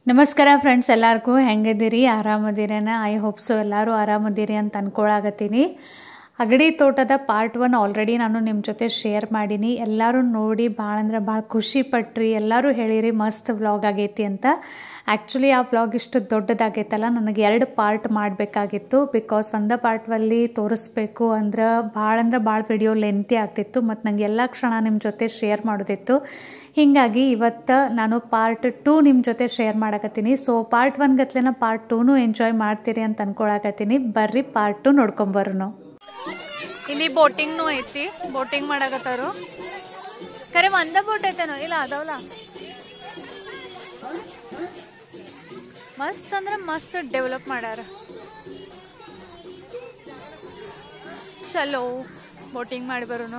ನಮಸ್ಕಾರ ಫ್ರೆಂಡ್ಸ್ ಎಲ್ಲರಿಗೂ ಹೆಂಗಿದ್ದೀರಿ ಆರಾಮದಿರೇನ ಐ ಹೋಪ್ ಸೊ ಎಲ್ಲರೂ ಆರಾಮದಿರಿ ಅಂತ ಅನ್ಕೊಳಾಗತ್ತೀನಿ ಅಗಡಿ ತೋಟದ ಪಾರ್ಟ್ ಒನ್ ಆಲ್ರೆಡಿ ನಾನು ನಿಮ್ಮ ಜೊತೆ ಶೇರ್ ಮಾಡೀನಿ ಎಲ್ಲರೂ ನೋಡಿ ಭಾಳ ಅಂದ್ರೆ ಭಾಳ ಖುಷಿ ಪಟ್ರಿ ಎಲ್ಲರೂ ಹೇಳಿರಿ ಮಸ್ತ್ ವ್ಲಾಗ್ ಆಗೈತಿ ಅಂತ ಆ್ಯಕ್ಚುಲಿ ಆ ವ್ಲಾಗ್ ಇಷ್ಟು ದೊಡ್ಡದಾಗೈತಲ್ಲ ನನಗೆ ಎರಡು ಪಾರ್ಟ್ ಮಾಡಬೇಕಾಗಿತ್ತು ಬಿಕಾಸ್ ಒಂದೇ ಪಾರ್ಟ್ವಲ್ಲಿ ತೋರಿಸ್ಬೇಕು ಅಂದ್ರೆ ಭಾಳ ಅಂದ್ರೆ ಭಾಳ ವಿಡಿಯೋ ಲೆಂತಿ ಆಗ್ತಿತ್ತು ಮತ್ತು ನಂಗೆ ಎಲ್ಲ ಕ್ಷಣ ನಿಮ್ಮ ಜೊತೆ ಶೇರ್ ಮಾಡೋದಿತ್ತು ಹೀಗಾಗಿ ಇವತ್ತು ನಾನು ಪಾರ್ಟ್ ಟೂ ನಿಮ್ಮ ಜೊತೆ ಶೇರ್ ಮಾಡಕತ್ತೀನಿ ಸೊ ಪಾರ್ಟ್ ಒನ್ ಗತ್ಲೆನ ಪಾರ್ಟ್ ಟೂನು ಎಂಜಾಯ್ ಮಾಡ್ತೀರಿ ಅಂತ ಅನ್ಕೊಳಕತ್ತೀನಿ ಬರ್ರಿ ಪಾರ್ಟ್ ಟು ನೋಡ್ಕೊಂಬರೋನು ಇಲ್ಲಿ ಬೋಟಿಂಗ್ನು ಐತಿ ಬೋಟಿಂಗ್ ಮಾಡಕತ್ತಾರು ಖರೆ ಒಂದ ಬೋಟ್ ಐತೇನೋ ಇಲ್ಲ ಅದಾವಲ್ಲ ಮಸ್ತ್ ಅಂದ್ರೆ ಮಸ್ತ್ ಡೆವಲಪ್ ಮಾಡ್ಯಾರ ಚಲೋ ಬೋಟಿಂಗ್ ಮಾಡಿ ಬರೋನು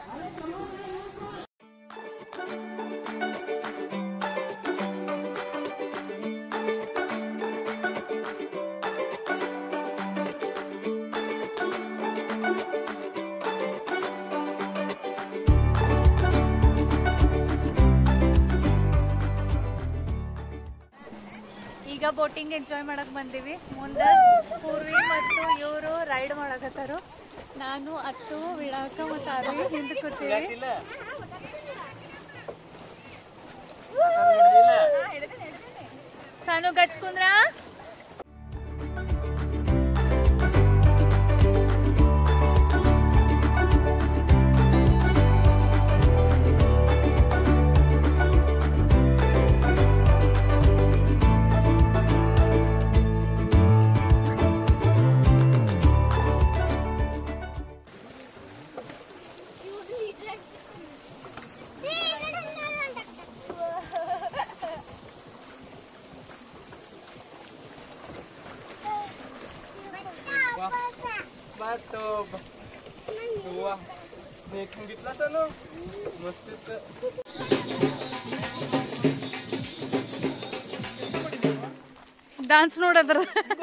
ಈಗ ಬೋಟಿಂಗ್ ಎಂಜಾಯ್ ಮಾಡಕ್ ಬಂದೀವಿ ಮುಂದೆ ಪೂರ್ವಿ ಮತ್ತು ಇವರು ರೈಡ್ ಮಾಡಕತ್ತಾರು ನಾನು ಅಟ್ಟು ವಿಳಾಕ ಮತ್ತು ಅರವಿ ಹಿಂದೆ ಕೂತೀವಿ ಸಾನು ಗಚ್ಕುಂದ್ರ Bato. Wah. Nih, gitla sana. Mesti tuh. Dance ನೋಡದ್ರ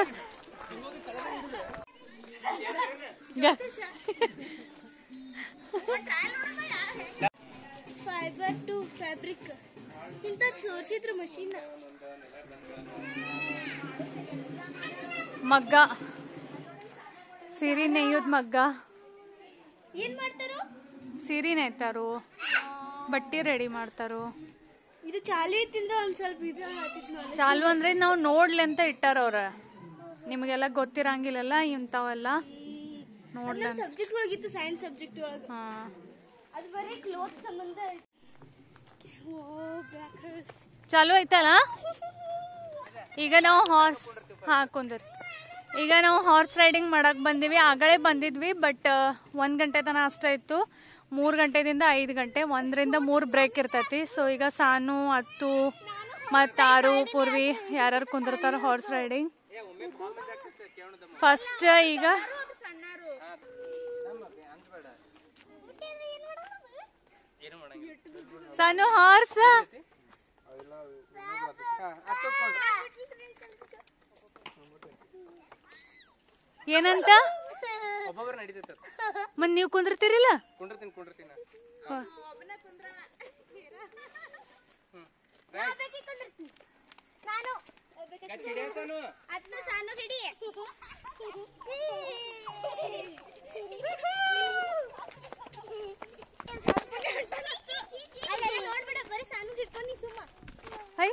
ಫೈಬರ್ ಟು ಫ್ಯಾಬ್ರಿಕ್ ಇಂಥ ತೋರಿಸಿದ್ರು ಮಷೀನ್ ಮಗ್ಗ ಸೀರೆ ನೇಯೋದ್ ಮಗ್ಗ ಏನ್ ಮಾಡ್ತಾರೋ ಸೀರೆ ನೇಯ್ತಾರು ಬಟ್ಟೆ ರೆಡಿ ಮಾಡ್ತಾರು ಇದು ಚಾಲಿ ಐತಿಂದ್ರ ಒಂದ್ ಸ್ವಲ್ಪ ಇದು ಹಾಕಿದ್ ನೋಡಿ ಚಾಲು ಅಂದ್ರೆ ನಾವು ನೋಡ್ಲಿ ಅಂತ ಇಟ್ಟಾರ ಅವ್ರ ನಿಮಗೆಲ್ಲ ಗೊತ್ತಿರಂಗಿಲ್ಲಲ್ಲ ಇಂಥವೆಲ್ಲ ನೋಡ್ಲಿ ನಮ್ ಸಬ್ಜೆಕ್ಟ್ ಒಳಗಿತ್ತು ಸೈನ್ಸ್ ಸಬ್ಜೆಕ್ಟ್ ಒಳಗ ಹಾ ಅದು ಬರೀ ಕ್ಲೋತ್ ಸಂಬಂಧ ಓ ಬ್ಯಾಕ್ ಹರ್ಸ್ ಚಾಲು ಐತಲ್ಲ ಈಗ ನಾವು ಹಾರ್ಸ್ ಹಾ ಕುಂದ್ರಿ ಈಗ ನಾವು ಹಾರ್ಸ್ ರೈಡಿಂಗ್ ಮಾಡಕ್ ಬಂದಿವಿ ಆಗಲೇ ಬಂದಿದ್ವಿ ಬಟ್ ಒಂದ್ ಗಂಟೆ ತನಕ ಅಷ್ಟೇ ಇತ್ತು ಮೂರ್ ಗಂಟೆದಿಂದ ಐದು ಗಂಟೆ ಒಂದರಿಂದ ಮೂರ್ ಬ್ರೇಕ್ ಇರ್ತೈತಿ ಸೊ ಈಗ ಸಾನು ಅತ್ತು ಮತ್ ಆರು ಪೂರ್ವಿ ಯಾರ್ಯಾರು ಕುಂದಿರ್ತಾರ ಹಾರ್ಸ್ ರೈಡಿಂಗ್ ಫಸ್ಟ್ ಈಗ ಸಾನು ಹಾರ್ಸ್ ಏನಂತ ಒಬ್ಬೊಬ್ರು ನಡೀತೈತೆ ಮತ್ ನೀವ್ ಕುಂದಿರ್ತೀರಿಲ್ಲ ಕುಂಡಿರ್ತೀನಿ ಕುಂಡಿರ್ತೀನಿ ನಾನು ಕಚ್ಚಿಡೇಸನು ಅದನ್ನ ಸಾನು ಹಿಡಿ ಅಲ್ಲ ನೋಡ್ಬಿಡ ಬರೀ ಸಾನು ಹಿಡ್ಕೊಂಡು ಸುಮ್ಮ high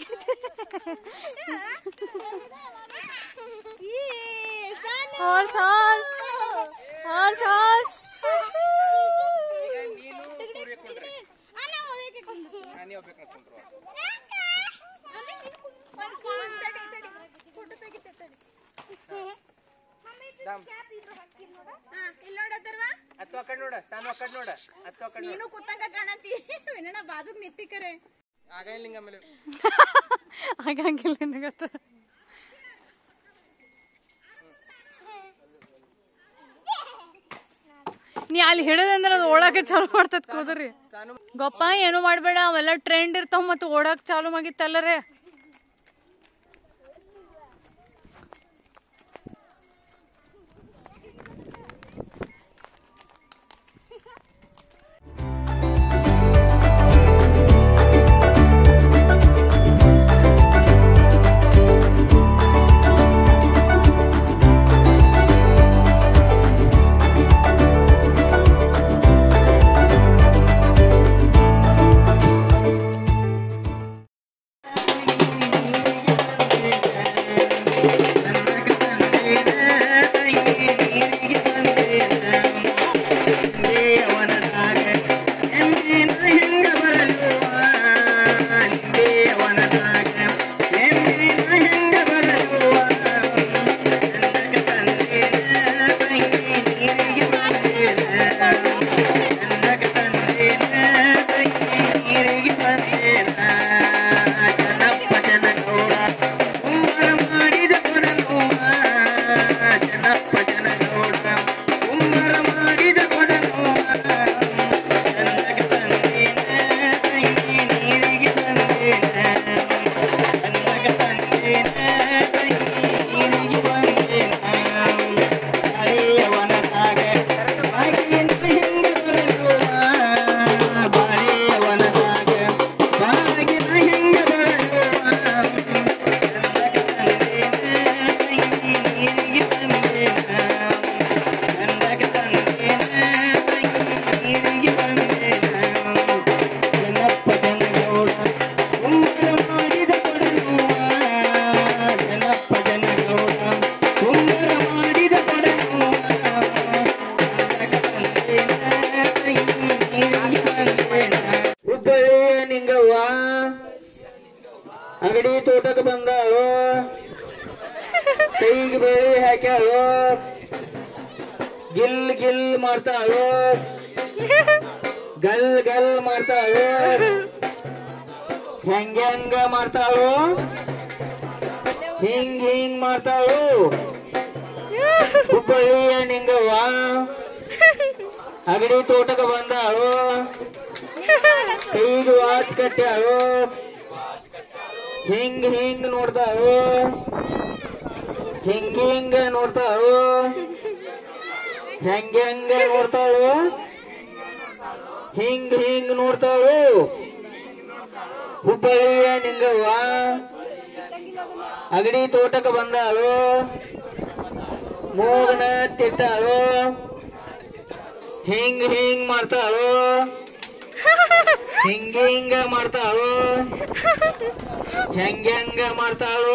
horse horse horse horse ಈಗ ನೀನು ಪೂರ್ವಿ ಕುಂಡ್ರಿ ನಾನೇ ಹೋಗ್ಬೇಕು ಕುಂಡ್ರು ದಾಮ್ ಹತ್ತು ಆ ಕಡೆ ನೋಡ ಸಾನು ಆ ಕಡೆ ನೋಡ ಹತ್ತು ಆ ಕಡೆ ನೋಡ ನೀನು ಕೂತಂಗ ಕಾಣತಿ ವಿನಣ್ಣ ಬಾಜುಗ್ ನಿತ್ತಿಕರೆ ಆಗಂಗಿಲ್ಲ ಹಿಂಗ ಆಮೇಲೆ ಆಗಂಗಿಲ್ಲ ನಿನಗತ್ತ ನೀ ಅಲ್ಲಿ ಹಿಡದಂದ್ರ ಅದು ಓಡಾಕ ಚಾಲು ಮಾಡ್ತದ ಕೂದ್ರಿ ಸಾನು ಗೊಪ್ಪ ಏನು ಮಾಡ್ಬೇಡ ಅವೆಲ್ಲ ಟ್ರೆಂಡ್ ಇರ್ತಾವ ಮತ್ತೆ ಓಡಾಕ್ ಚಾಲು ಆಗಿತ್ತಲ್ಲರೇ ಹುಬ್ಬಳ್ಳಿಯ ನಿಂಗವ್ವ ಅಂಗಡಿ ತೋಟಕ್ಕೆ ಬಂದಾಳು ಕೈಗೆ ಬಳಿ ಹಾಕ್ಯಾಳು ಗಿಲ್ ಗಿಲ್ ಮಾಡ್ತಾಳು ಗಲ್ ಗಲ್ ಮಾಡ್ತಾಳು ಹೆಂಗ ಹೆಂಗ ಮಾಡ್ತಾಳು ಹಿಂಗ್ ಹಿಂಗ್ ಮಾಡ್ತಾಳು ಹುಬ್ಬಳ್ಳಿಯ ನಿಂಗವ್ವ ಅಗಡಿ ತೋಟಕ್ಕೆ ಬಂದಾಳು ಕೈಗೆ ವಾಚ್ ಕಟ್ಟ್ಯಾಳು ಹಿಂಗ್ ಹಿಂಗ್ ನೋಡ್ತಾಳು ಹಿಂಗ್ ಹಿಂಗ ನೋಡ್ತಾಳು ಹೆಂಗ ಹೆಂಗ ನೋಡ್ತಾಳು ಹಿಂಗ್ ಹಿಂಗ್ ನೋಡ್ತಾಳು ಹುಬ್ಬಳ್ಳಿಯ ನಿಂಗವ್ವ ಅಗಡಿ ತೋಟಕ್ಕೆ ಬಂದಾಳು ಮೂಗನ ತಿಟ್ಟಾಳು ಹಿಂಗ್ ಹಿಂಗ್ ಮಾಡ್ತಾಳು ಹಿಂಗ ಹಿಂಗ ಮಾಡ್ತಾಳು ಹೆಂಗ ಹೆಂಗ ಮಾಡ್ತಾಳು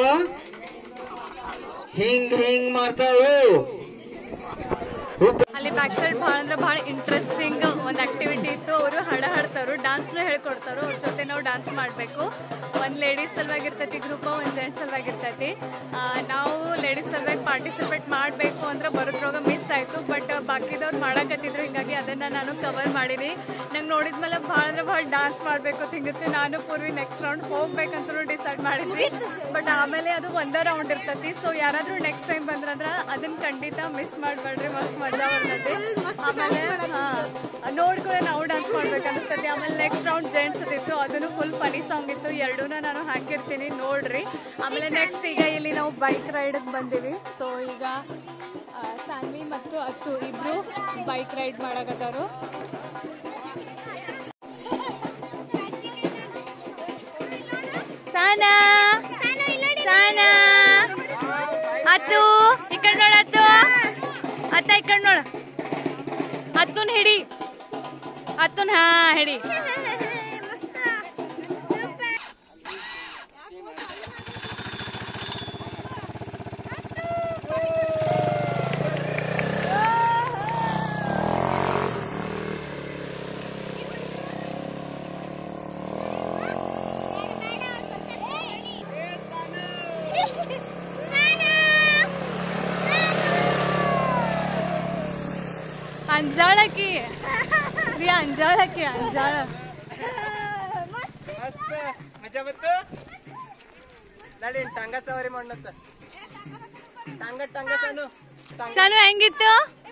ಹಿಂಗ್ ಹಿಂಗ್ ಮಾಡ್ತಾಳು ಹುಬ್ಬ ಅಲ್ಲಿ ಬ್ಯಾಕ್ ಸೈಡ್ ಭಾಳ ಅಂದ್ರೆ ಭಾಳ ಇಂಟ್ರೆಸ್ಟಿಂಗ್ ಒಂದು ಆಕ್ಟಿವಿಟಿ ಇತ್ತು ಅವರು ಹಾಡ ಹಾಡ್ತಾರು ಡಾನ್ಸ್ನು ಹೇಳ್ಕೊಡ್ತಾರು ಅವ್ರ ಜೊತೆ ನಾವು ಡಾನ್ಸ್ ಮಾಡಬೇಕು ಒಂದು ಲೇಡೀಸ್ ಸಲುವಾಗಿ ಇರ್ತೈತಿ ಗ್ರೂಪ್ ಒಂದು ಜೆಂಟ್ಸ್ ಸಲುವಾಗಿ ಇರ್ತೈತಿ ಆ, ನಾವು ಲೇಡೀಸ್ ಸಲುವಾಗಿ ಪಾರ್ಟಿಸಿಪೇಟ್ ಮಾಡಬೇಕು ಅಂದ್ರೆ ಬರೋದ್ರೊಳಗೆ ಮಿಸ್ ಆಯಿತು ಬಟ್ ಬಾಕಿದವ್ರು ಮಾಡಕತ್ತಿದ್ರು ಹಿಂಗಾಗಿ ಅದನ್ನು ನಾನು ಕವರ್ ಮಾಡೀನಿ ನಂಗೆ ನೋಡಿದ್ಮೇಲೆ ಭಾಳ ಅಂದ್ರೆ ಭಾಳ ಡಾನ್ಸ್ ಮಾಡಬೇಕು ಅಂತ ಹಿಂಗಿತ್ತು ನಾನು ಪೂರ್ವಿ ನೆಕ್ಸ್ಟ್ ರೌಂಡ್ ಹೋಗ್ಬೇಕಂತ ಡಿಸೈಡ್ ಮಾಡಿದ್ವಿ ಬಟ್ ಆಮೇಲೆ ಅದು ಒಂದೇ ರೌಂಡ್ ಇರ್ತೈತಿ ಸೊ ಯಾರಾದ್ರೂ ನೆಕ್ಸ್ಟ್ ಟೈಮ್ ಬಂದ್ರಂದ್ರ ಅದನ್ನ ಖಂಡಿತ ಮಿಸ್ ಮಾಡಬೇಡ್ರಿ ಮಸ್ತ್ ಮಜಾ ಬರ್ತೈತಿ ಆಮೇಲೆ ಹಾ, ನೋಡ್ಕೊಳ್ಳೆ ನಾವು ಡಾನ್ಸ್ ಮಾಡ್ಬೇಕು ಅನಿಸ್ತೈತಿ ಆಮೇಲೆ ನೆಕ್ಸ್ಟ್ ರೌಂಡ್ ಜೆಂಟ್ಸ್ ಇತ್ತು ಅದನ್ನು ಫುಲ್ ಫನಿ ಸಾಂಗ್ ಇತ್ತು ಎರಡೂ ನಾನು ಹಾಕಿರ್ತೀನಿ ನೋಡ್ರಿ ಆಮೇಲೆ ನೆಕ್ಸ್ಟ್ ಈಗ ಇಲ್ಲಿ ನಾವು ಬೈಕ್ ರೈಡ್ ಬಂದೀವಿ ಸೊ ಈಗ ಆ, ಸಾನ್ವಿ ಮತ್ತು ಅತ್ತು ಇಬ್ರು ಬೈಕ್ ರೈಡ್ ಮಾಡಕತ್ತಾರು ಸಾನಾ ಸಾನಾ ಅತ್ತು ಈ ಕಡೆ ನೋಡ ಅತ್ತು ಅತ್ತ ಈ ಕಡೆ ನೋಡ ಅತ್ತುನ್ ಹಿಡಿ ಅತ್ತುನ್ ಹಾ ಹಿಡಿ ಅಂಜಾಳಕಿ ರೀ ಅಂಜಾಳಕಿ ಅಂಜಾಳ ಮಸ್ತ್ ಮಜಾ ಬಂತು ನಡಿ ಟಂಗ ಸವಾರಿ ಮಾಡತ್ತ ಟಂಗ ಟಂಗ ಸಾನು ಟಂಗ ಸಾನು ಹೆಂಗಿತ್ತು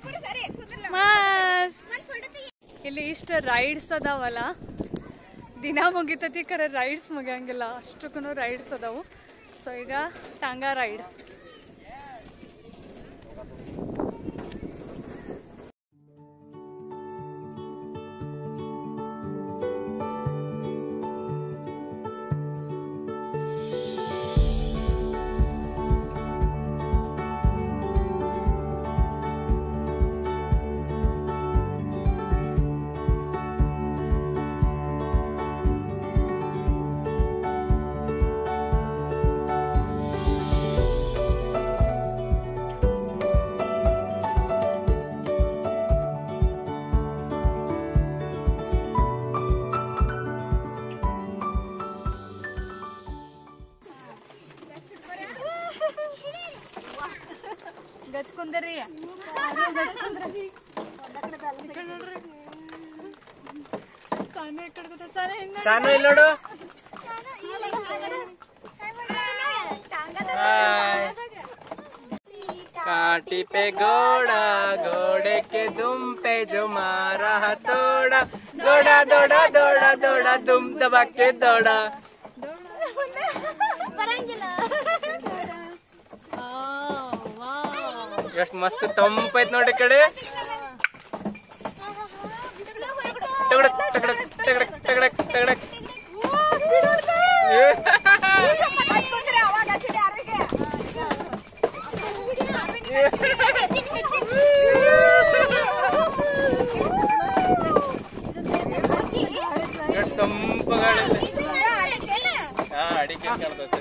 ಮಸ್ತ್ ಇಲ್ಲಿ ಇಷ್ಟು ರೈಡ್ಸ್ ಅದಾವಲ್ಲ ದಿನ ಮುಗಿತತಿ ಖರೆ ರೈಡ್ಸ್ ಮುಗಿಯಂಗಿಲ್ಲ ಅಷ್ಟಕ್ಕೂ ರೈಡ್ಸ್ ಅದಾವು ಸೊ ಈಗ ಟಾಂಗಾ ರೈಡ್ ಗಚ್ಕೊಂಡ್ರಿ ಸಾನೆ ಈ ಕಡೆ ಕೂತ ಸಾನೆ ಹೆಂಗ ಸಾನು ಇಲ್ಲಿ ನೋಡು काटी पे घोड़ा घोड़े के दुम पे जो मारा हथौड़ा दौड़ा दौड़ा दौड़ा दौड़ा दुम दबा के दौड़ा ಬರಂಗಿಲ್ಲ ಎಷ್ಟು ಮಸ್ತ್ ತಂಪೈತ್ ನೋಡಿ ಈ ಕಡೆ ಟಗಡಕ್ ಟಗಡಕ್ ಟಗಡಕ್ ಟಗಡಕ್ ಟಗಡಕ್ ಎಷ್ಟು ತಂಪಗಾಡಿದೆ ಹಾ ಅಡಿಕೆ ಕಾಣ್ತೈತೆ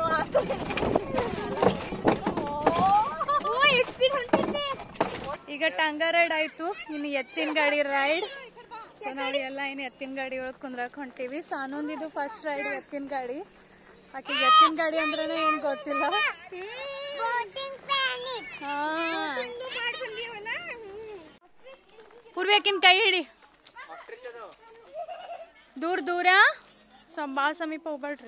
ಈಗ ಟಾಂಗಾ ರೈಡ್ ಆಯ್ತು ಇನ್ನು ಎತ್ತಿನ ಗಾಡಿ ರೈಡ್ ಸೊ ನಾವು ಎಲ್ಲ ಇನ್ನು ಎತ್ತಿನ ಗಾಡಿ ಒಳಗೆ ಕುಂದ್ರಕ್ ಹೊಂಟೀವಿ ಸಾನೊಂದಿದು ಫಸ್ಟ್ ರೈಡ್ ಎತ್ತಿನ ಗಾಡಿ ಆಕೆ ಎತ್ತಿನ ಗಾಡಿ ಅಂದ್ರೆ ಏನ್ ಗೊತ್ತಿಲ್ಲ ಹಾ ಪೂರ್ವೇಕಿನ ಕೈ ಹಿಡಿ ದೂರ ದೂರ ಸ್ವಲ್ಪ ಭಾಳ ಸಮೀಪ ಹೋಗ್ಬೇಡ್ರಿ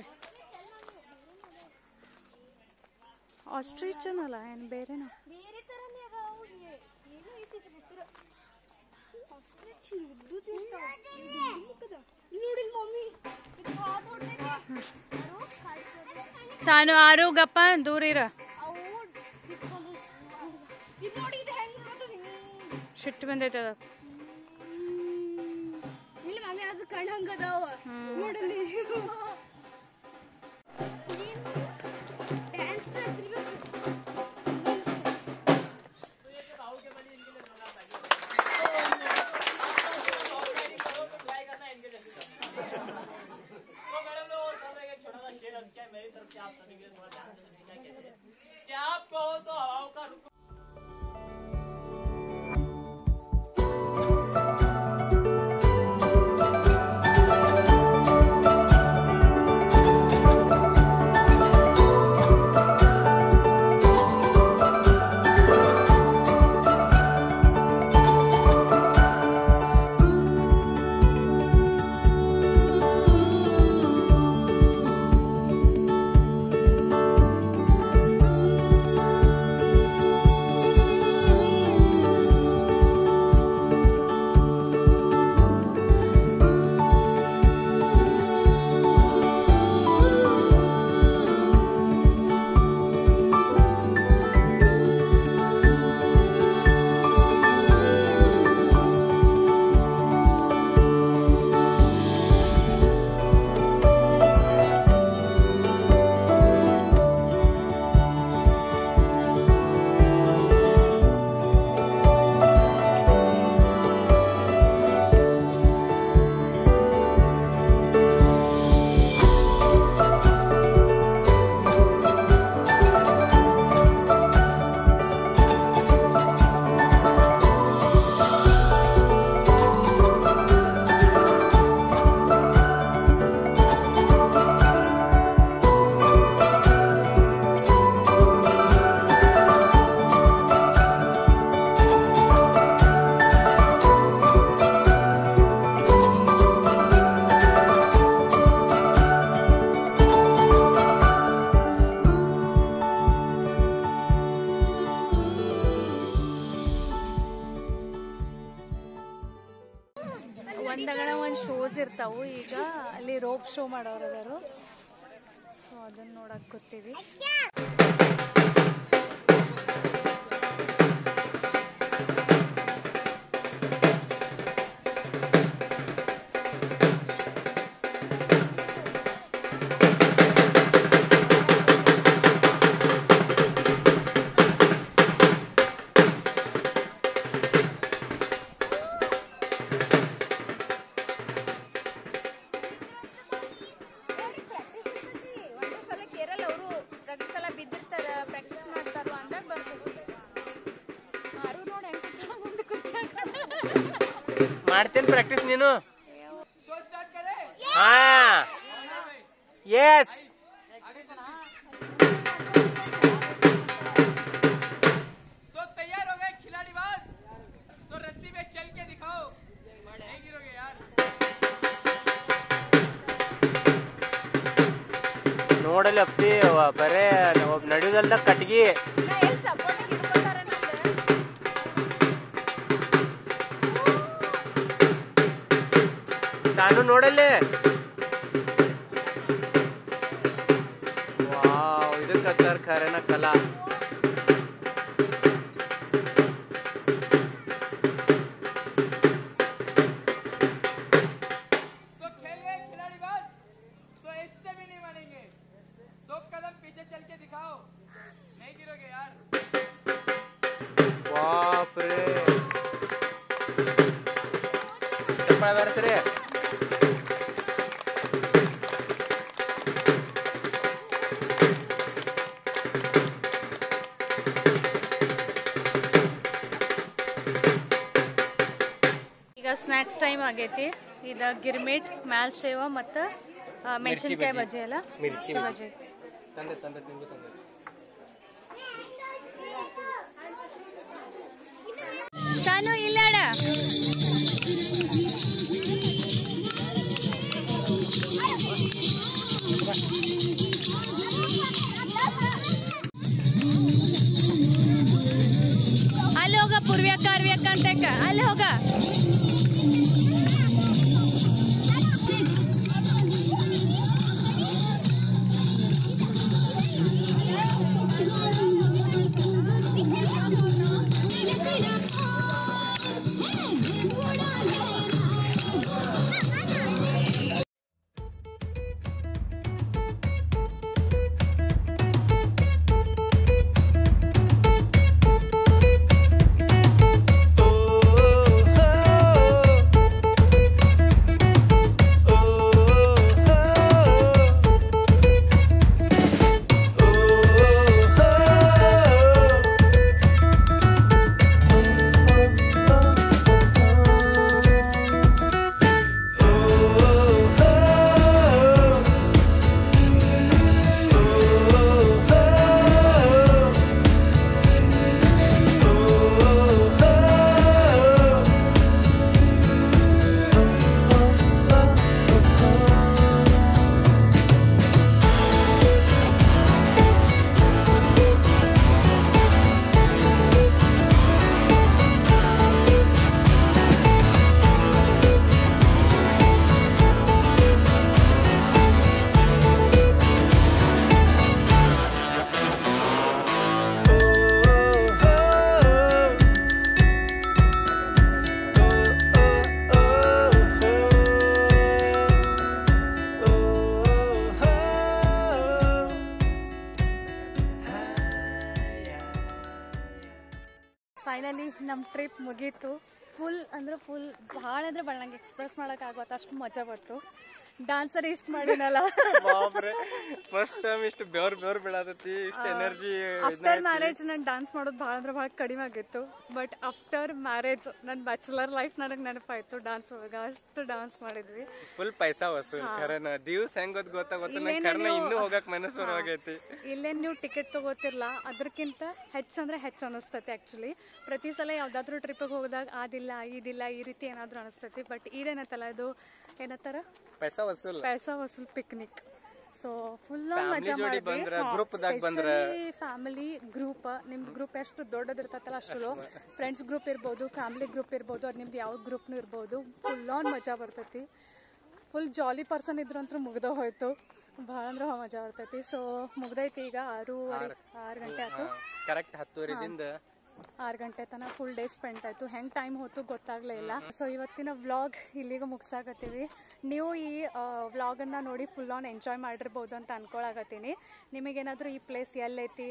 ಆಸ್ಟ್ರಿಚ್ ಅಲ್ಲ ಏನು ಬೇರೆನಾ ಬೇರೆ ತರನೇ ಅದಾವು ಏನು ಐತಿ ಇದ್ರ ಹೆಸರು ಆಸ್ಟ್ರಿಚ್ ಉದ್ದುದ್ ಇರ್ತಾವ. ಇವ್ ಡಿಂಡಿಮುಖದ. ಇಲ್ಲ್ ನೋಡಿಲ್ ಮಮ್ಮಿ ಇದು ಭಾಳ ದೊಡ್ಡದೈತಿ. ಯಾರು? ಕಾಡ್ಸೋರು. ಸಾನು ಆರು ಗಪ್ಪ ದೂರ ಇರ ಅವು ಸಿಕ್ಕೊಂಡು ಇದು ನೋಡಿ ಇದು ಹೆಂಗ್ ನೋಡ್ತದ ಹಿಂಗ್. ಸಿಟ್ಟು ಬಂದೈತೆ ಅದು ಇಲ್ಲಿ ಮಮ್ಮಿ ಅದು ಕಣ್ ಹಂಗದಾವ ನೋಡಲ್ಲಿ ಡ್ಯಾನ್ಸ್ ನಡ್ತಿರ್ಬೇಕು ಒಂದಗಣ ಒಂದು ಶೋಸ್ ಇರ್ತಾವು ಈಗ ಅಲ್ಲಿ ರೋಪ್ ಶೋ ಮಾಡೋರು ಅದಾರು ಸೊ ಅದನ್ನ ನೋಡಕ್ ಕೂತೀವಿ ಒಂದೇ ಸಲ ಕೇರಳ ಅವರು ಪ್ರತಿ ಸಲ ಬಿದ್ದಿರ್ತಾರ ಪ್ರಾಕ್ಟೀಸ್ ಮಾಡ್ತಾರ ಅಂದಾಗ ಬರ್ತೈತಿ ಯಾರು ನೋಡಿ ಹೆಂಗ್ ಕೂತ್ಕೊಂಡ್ ಮುಂದೆ ಕೂತ್ಕೊಂಡ್ ಮಾಡ್ತೇನೆ ಪ್ರಾಕ್ಟೀಸ್ ನೀನು ಹಾ ಎಸ್ तो तैयार हो गए खिलाड़ी बस तो रस्सी पे चल के दिखाओ नहीं गिरोगे यार ನೋಡಲಿ ಅಪ್ಪಿ ಅವ ಬರೇ ಒಬ್ಬ ನಡೆಯುದಲ್ದ ಕಟ್ಗಿ ನಾ ಎಲ್ಲಿ ಸಪೋರ್ಟ್ ಹಿಡ್ಕೊತಾರ ನಂದು ಸಾನು ನೋಡಲ್ಲಿ ವಾವ್ ಇದಕ್ಕ ಖರೇನ ಕಲಾ तो खेल गए खिलाड़ी बस तो इससे भी नहीं मानेंगे दो कदम पीछे चल के दिखाओ नहीं गिरोगे यार ಬಾಪ್ ರೇ ಚಪ್ಪಾಳೆ ಬರ್ಸ್ರಿ ಈಗ ಸ್ನ್ಯಾಕ್ಸ್ ಟೈಮ್ ಆಗೈತಿ ಇದು ಗಿರ್ಮಿಟ್ ಮ್ಯಾಲ್ ಶೇವ ಮತ್ತು ಮೆಣಸಿನ್ಕಾಯಿ ಬಜ್ಜಿ ಅಲ್ಲ ಮಿರ್ಚಿ ಬಜ್ಜಿ ತಂದೆ ತಂದೆ ನಿಂಗೂ ತಂದೆ ತಾನು ಇಲ್ಲಾಡ ಅಲ್ಲಿ ಹೋಗ ಪೂರ್ವ್ಯಕ್ಕ ಅರ್ವ್ಯಕ್ಕ ಅಂತ ಅಲ್ಲಿ ಹೋಗ ಫೈನಲಿ ನಮ್ಮ ಟ್ರಿಪ್ ಮುಗೀತು ಫುಲ್ ಅಂದ್ರೆ ಫುಲ್ ಭಾಳ ಅಂದ್ರೆ ಭಾಳ ನಂಗೆ ಎಕ್ಸ್ಪ್ರೆಸ್ ಮಾಡಕ್ ಆಗತ್ತ ಅಷ್ಟು ಮಜಾ ಬಂತು ಡಾನ್ಸರ್ ಇಷ್ಟ ಮಾಡಿನಲ್ಲ ಬಾಬ್ರೆ ಫಸ್ಟ್ ಟೈಮ್ ಇಷ್ಟು ಬೆವ್ರ ಬೆವ್ರ ಬೀಳತೈತಿ ಇಷ್ಟು ಎನರ್ಜಿ ಆಫ್ಟರ್ ಮ್ಯಾರೇಜ್ ನಾನು ಡಾನ್ಸ್ ಮಾಡೋದು ಭಾಳ ಅಂದ್ರೆ ಭಾಳ ಕಡಿಮೆ ಆಗಿತ್ತು ಬಟ್ ಆಫ್ಟರ್ ಮ್ಯಾರೇಜ್ ನನ್ನ ಬ್ಯಾಚುಲರ್ ಲೈಫ್ ನನಗೆ ನೆನಪಾಯ್ತು ಡಾನ್ಸ್ ಒಳಗೆ ಅಷ್ಟು ಡಾನ್ಸ್ ಮಾಡಿದ್ವಿ ಫುಲ್ ಪೈಸಾ ವಸೂಲ್ ಖರೇನ ದಿವ್ಸ ಹೆಂಗ್ ಗೊತ್ತ ಗೊತ್ತಾಗುತ್ತೆ ನಂಗೆ ಇಲ್ಲೇನು ಕರ್ನ ನೀವು- ಇನ್ನೂ ಹೋಗಕ್ ಮನಸ್ಸು ಬರವಾಗೈತಿ ಇಲ್ಲೇನು ನೀವು ಟಿಕೆಟ್ ತಗೋತಿರ್ಲ ಅದಕ್ಕಿಂತ ಹೆಚ್ಚು ಅಂದ್ರೆ ಹೆಚ್ಚು ಅನಿಸ್ತೈತಿ ಆ್ಯಕ್ಚುಲಿ ಪ್ರತಿ ಸಲ ಯಾವ್ದಾದ್ರು ಟ್ರಿಪ್ಪಿಗೆ ಹೋದಾಗ ಅದಿಲ್ಲ ಇದಿಲ್ಲ ಈ ರೀತಿ ಏನಾದರೂ ಅನಿಸ್ತೈತಿ ಬಟ್ ಇದೇನತ್ತಲ್ಲ ಇದು ಏನತ್ತಾರ ಪೈಸಾ ವಸೂಲ್ ಪೈಸಾ ವಸೂಲ್ ಪಿಕ್ನಿಕ್ ಸೊ ಫುಲ್ Family ಮಜಾ ಜೋಡಿ ಬಂದ್ರ, group ದಾಗ ಬಂದ್ರ. ಫ್ಯಾಮಿಲಿ ಗ್ರೂಪ್ ನಿಮ್ದು ಗ್ರೂಪ್ ಎಷ್ಟು ದೊಡ್ಡದಿರ್ತೈತಲ್ಲ ಅಷ್ಟು ಚಲೋ ಫ್ರೆಂಡ್ಸ್ ಗ್ರೂಪ್ ಇರ್ಬೋದು ಫ್ಯಾಮಿಲಿ ಗ್ರೂಪ್ ಇರ್ಬೋದು ಅದು ನಿಮ್ದು ಯಾವ ಗ್ರೂಪ್ನು ಇರ್ಬೋದು ಫುಲ್ ಆನ್ ಮಜಾ ಬರ್ತೈತಿ ಫುಲ್ ಜಾಲಿ ಪರ್ಸನ್ ಇದ್ರು ಅಂತೂ ಮುಗ್ದ ಹೋಯ್ತು ಭಾಳ ಅಂದ್ರೆ ಭಾಳ ಮಜಾ ಬರ್ತೈತಿ ಸೊ ಮುಗ್ದೈತಿ ಈಗ ಆರೂವರೆ ಆರು ಗಂಟೆ ಆಯ್ತು ಕರೆಕ್ಟ್ ಹತ್ತುವರೆದಿಂದ ಆರು ಗಂಟೆ ತನಕ ಫುಲ್ ಡೇ ಸ್ಪೆಂಡ್ ಆಯ್ತು ಹೆಂಗೆ ಟೈಮ್ ಹೊತ್ತು ಗೊತ್ತಾಗ್ಲೇ ಇಲ್ಲ ಸೊ ಇವತ್ತಿನ ವ್ಲಾಗ್ ಇಲ್ಲಿಗೆ ಮುಗ್ಸಾಕತ್ತೀವಿ ನೀವು ಈ ವ್ಲಾಗನ್ನು ನೋಡಿ ಫುಲ್ ಆನ್ ಎಂಜಾಯ್ ಮಾಡಿರ್ಬೋದು ಅಂತ ಅನ್ಕೊಳಕತ್ತೀನಿ ನಿಮಗೇನಾದರೂ ಈ ಪ್ಲೇಸ್ ಎಲ್ಲೈತಿ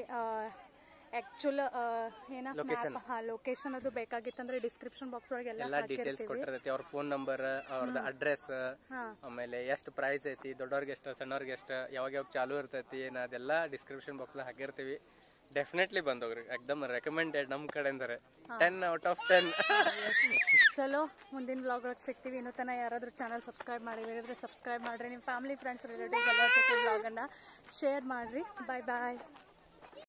ಆ್ಯಕ್ಚುಲ್ ಏನ ಮ್ಯಾಪ್ ಹಾಂ ಲೊಕೇಶನ್ ಅದು ಬೇಕಾಗಿತ್ತಂದ್ರೆ ಡಿಸ್ಕ್ರಿಪ್ಷನ್ ಬಾಕ್ಸ್ ಒಳಗೆ ಎಲ್ಲ ಎಲ್ಲಾ ಡೀಟೇಲ್ಸ್ ಹಾಕಿರ್ತೀವಿ ಕೊಟ್ಟಿರ್ತೈತಿ ಅವ್ರ ಫೋನ್ ನಂಬರ್ ಅವ್ರದ್ದು ಅಡ್ರೆಸ್ ಆಮೇಲೆ ಎಷ್ಟು ಪ್ರೈಸ್ ಐತಿ ದೊಡ್ಡವ್ರಿಗೆ ಎಷ್ಟು ಸಣ್ಣವ್ರಿಗೆ ಎಷ್ಟು ಯಾವಾಗ ಯಾವಾಗ ಚಾಲು ಇರ್ತೈತಿ ಏನ ಅದೆಲ್ಲ ಡಿಸ್ಕ್ರಿಪ್ಷನ್ ಬಾಕ್ಸ್ ಹಾಕಿರ್ತೀವಿ ಡೆಫಿನೆಟ್ಲಿ ಬಂದೋಗ್ರಿ ಎಕ್ದಮ್ ರೆಕಮೆಂಡೆಡ್ ನಮ್ ಕಡೆಯಿಂದರೆ ಟೆನ್ ಔಟ್ ಆಫ್ ಟೆನ್ ಚಲೋ ಮುಂದಿನ ವ್ಲಾಗ್ ಒಳಗೆ ಸಿಗ್ತೀವಿ ಇನ್ನೂ ತನಕ ಯಾರಾದರೂ ಚಾನಲ್ ಸಬ್ಸ್ಕ್ರೈಬ್ ಮಾಡಿದ್ರೆ ಸಬ್ಸ್ಕ್ರೈಬ್ ಮಾಡಿರಿ ನಿಮ್ಮ ಫ್ಯಾಮಿಲಿ ಫ್ರೆಂಡ್ಸ್ ರಿಲೇಟಿವ್ಸ್ ಎಲ್ಲರ ಜೊತೆ ವ್ಲಾಗನ್ನು ಶೇರ್ ಮಾಡಿರಿ ಬಾಯ್ ಬಾಯ್